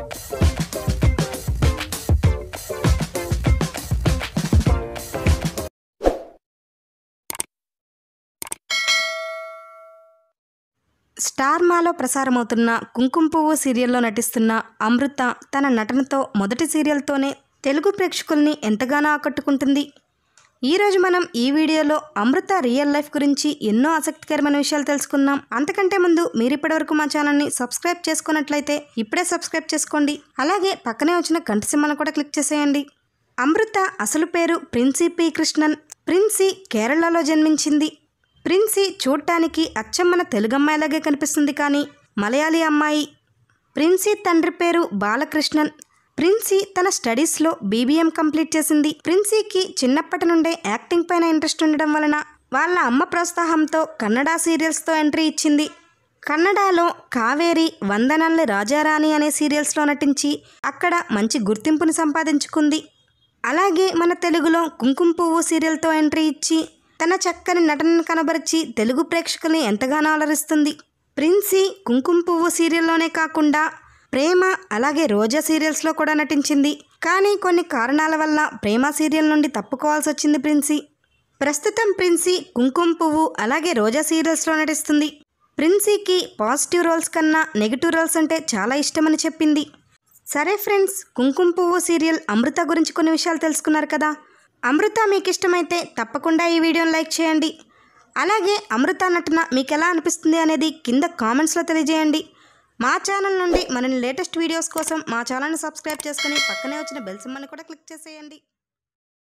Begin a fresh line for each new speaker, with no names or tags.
star మాలో ప్రసారమవుతున్న కుంకుమ పువ్వు సీరియల్లో నటిస్తున్న అమృత తన నటనతో మొదటి సీరియల్తోనే తెలుగు ప్రేక్షకుల్ని ఎంతగానో ఆకట్టుకుంటుంది ఈరోజు మనం ఈ వీడియోలో అమృత రియల్ లైఫ్ గురించి ఎన్నో ఆసక్తికరమైన విషయాలు తెలుసుకుందాం అంతకంటే ముందు మీరు ఇప్పటివరకు మా ఛానల్ని సబ్స్క్రైబ్ చేసుకున్నట్లయితే ఇప్పుడే సబ్స్క్రైబ్ చేసుకోండి అలాగే పక్కనే వచ్చిన గంట సింహను కూడా క్లిక్ చేసేయండి అమృత అసలు పేరు ప్రిన్సీ పి కృష్ణన్ ప్రిన్సీ కేరళలో జన్మించింది ప్రిన్సీ చూడటానికి అచ్చం మన తెలుగమ్మాయిలాగే కనిపిస్తుంది కానీ మలయాళీ అమ్మాయి ప్రిన్సీ తండ్రి పేరు బాలకృష్ణన్ ప్రిన్సీ తన స్టడీస్లో బీబీఎం కంప్లీట్ చేసింది ప్రిన్సీకి చిన్నప్పటి నుండే యాక్టింగ్ పైన ఇంట్రెస్ట్ ఉండడం వలన వాళ్ళ అమ్మ ప్రోత్సాహంతో కన్నడ సీరియల్స్తో ఎంట్రీ ఇచ్చింది కన్నడలో కావేరి వందనల్లి రాజారాణి అనే సీరియల్స్లో నటించి అక్కడ మంచి గుర్తింపుని సంపాదించుకుంది అలాగే మన తెలుగులో కుంకుమ పువ్వు సీరియల్తో ఎంట్రీ ఇచ్చి తన చక్కని నటనను కనబరిచి తెలుగు ప్రేక్షకుల్ని ఎంతగానో అలరిస్తుంది ప్రిన్సీ కుంకుమ పువ్వు సీరియల్లోనే కాకుండా ప్రేమ అలాగే రోజా సీరియల్స్లో కూడా నటించింది కానీ కొన్ని కారణాల వల్ల ప్రేమ సీరియల్ నుండి తప్పుకోవాల్సి వచ్చింది ప్రిన్సీ ప్రస్తుతం ప్రిన్సీ కుంకుమ పువ్వు అలాగే రోజా సీరియల్స్లో నటిస్తుంది ప్రిన్సీకి పాజిటివ్ రోల్స్ కన్నా నెగిటివ్ రోల్స్ అంటే చాలా ఇష్టమని చెప్పింది సరే ఫ్రెండ్స్ కుంకుమ పువ్వు సీరియల్ అమృత గురించి కొన్ని విషయాలు తెలుసుకున్నారు కదా అమృత మీకు ఇష్టమైతే తప్పకుండా ఈ వీడియోని లైక్ చేయండి అలాగే అమృత నటన మీకు ఎలా అనిపిస్తుంది అనేది కింద కామెంట్స్లో తెలియజేయండి మా ఛానల్ నుండి మరిన్ని లేటెస్ట్ వీడియోస్ కోసం మా ఛానల్ని సబ్స్క్రైబ్ చేసుకుని పక్కనే వచ్చిన బెల్ సింబల్ని కూడా క్లిక్ చేసేయండి